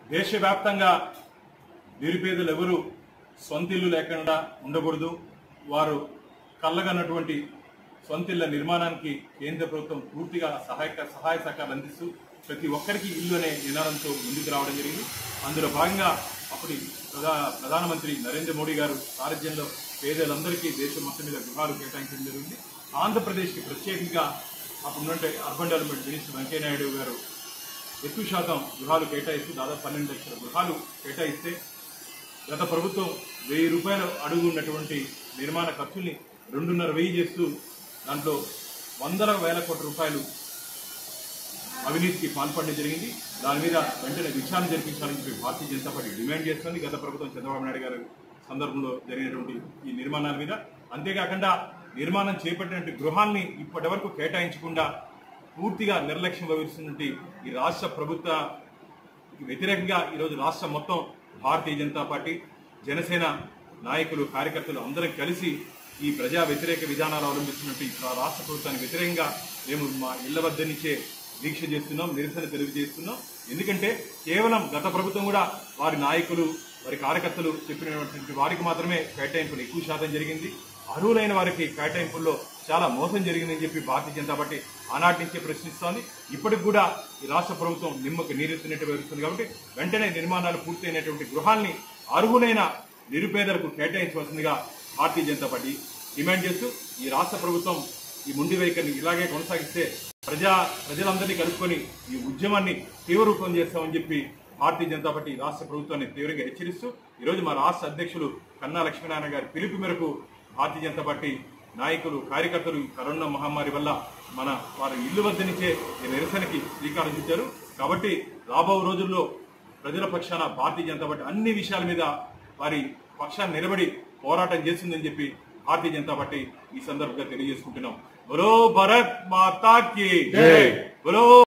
దేశవ్యాప్తంగా నిరుపేదలు ఎవరు సొంతిల్లు లేకుండా ఉండకూడదు వారు కళ్ళగన్నటువంటి సొంతిళ్ల నిర్మాణానికి కేంద్ర ప్రభుత్వం పూర్తిగా సహాయక సహాయ సహకారాలు అందిస్తూ ప్రతి ఒక్కరికి ఇల్లు అనే నినాదంతో ముందుకు రావడం జరిగింది అందులో భాగంగా అప్పటి ప్రధా ప్రధానమంత్రి నరేంద్ర మోడీ గారు సారథ్యంలో పేదలందరికీ దేశం మొత్తం మీద గృహాలు కేటాయించడం జరిగింది ఆంధ్రప్రదేశ్కి ప్రత్యేకంగా అప్పుడున్నట్టు urban development minister Venkaiah Naidu garu ఎక్కువ శాతం గృహాలు కేటాయిస్తూ దాదాపు పన్నెండు లక్షల గృహాలు కేటాయిస్తే గత ప్రభుత్వం వెయ్యి రూపాయలు అడుగు ఉన్నటువంటి నిర్మాణ ఖర్చుల్ని రెండున్నర వెయ్యి చేస్తూ దాంట్లో వందల వేల కోట్ల రూపాయలు అవినీతికి పాల్పడడం జరిగింది దాని మీద వెంటనే విచారణ జరిపించాలని చెప్పి భారతీయ జనతా పార్టీ డిమాండ్ చేస్తుంది గత ప్రభుత్వం చంద్రబాబు నాయుడు గారు సందర్భంలో జరిగినటువంటి ఈ నిర్మాణాల మీద అంతేకాకుండా నిర్మాణం చేపట్టినటువంటి గృహాన్ని ఇప్పటి వరకు కేటాయించకుండా పూర్తిగా నిర్లక్ష్యం వహిస్తున్నటువంటి ఈ రాష్ట్ర ప్రభుత్వ వ్యతిరేకంగా ఈరోజు రాష్ట్రం మొత్తం భారతీయ జనతా పార్టీ జనసేన నాయకులు కార్యకర్తలు అందరం కలిసి ఈ ప్రజా వ్యతిరేక విధానాలు అవలంబిస్తున్నట్టు ఈ రాష్ట్ర ప్రభుత్వానికి వ్యతిరేకంగా మేము మా ఇళ్ల వద్ద నుంచే దీక్ష చేస్తున్నాం నిరసన తెలియజేస్తున్నాం ఎందుకంటే కేవలం గత ప్రభుత్వం కూడా వారి నాయకులు వారి కార్యకర్తలు చెప్పినటువంటి వారికి మాత్రమే కేటాయింపులు ఎక్కువ శాతం జరిగింది అర్హులైన వారికి కేటాయింపుల్లో చాలా మోసం జరిగిందని చెప్పి భారతీయ జనతా పార్టీ ఆనాటి నుంచే ప్రశ్నిస్తోంది ఇప్పటికి కూడా ఈ రాష్ట్ర ప్రభుత్వం నిమ్మకు నీరెత్తినట్టు వెలుస్తుంది కాబట్టి వెంటనే నిర్మాణాలు పూర్తయినటువంటి గృహాల్ని అర్హులైన నిరుపేదలకు కేటాయించవలసిందిగా భారతీయ జనతా పార్టీ డిమాండ్ చేస్తూ ఈ రాష్ట్ర ప్రభుత్వం ఈ ముండి వైఖరిని ఇలాగే కొనసాగిస్తే ప్రజా ప్రజలందరినీ కలుపుకొని ఈ ఉద్యమాన్ని తీవ్రరూపం చేస్తామని చెప్పి భారతీయ జనతా పార్టీ రాష్ట్ర ప్రభుత్వాన్ని తీవ్రంగా హెచ్చరిస్తూ ఈరోజు మా రాష్ట్ర అధ్యక్షులు కన్నా లక్ష్మీనారాయణ గారి పిలుపు మేరకు భారతీయ జనతా పార్టీ నాయకులు కార్యకర్తలు ఈ కరోనా మహమ్మారి వల్ల మన వారి ఇల్లు వద్ద నుంచే ఈ నిరసనకి శ్రీకారం చుట్టారు కాబట్టి రాబో రోజుల్లో ప్రజల పక్షాన భారతీయ జనతా పార్టీ అన్ని విషయాల మీద వారి పక్షాన్ని నిలబడి పోరాటం చేస్తుందని చెప్పి భారతీయ జనతా పార్టీ ఈ సందర్భంగా తెలియజేసుకుంటున్నాం బలో భరత్ మాతా కి జై. బలో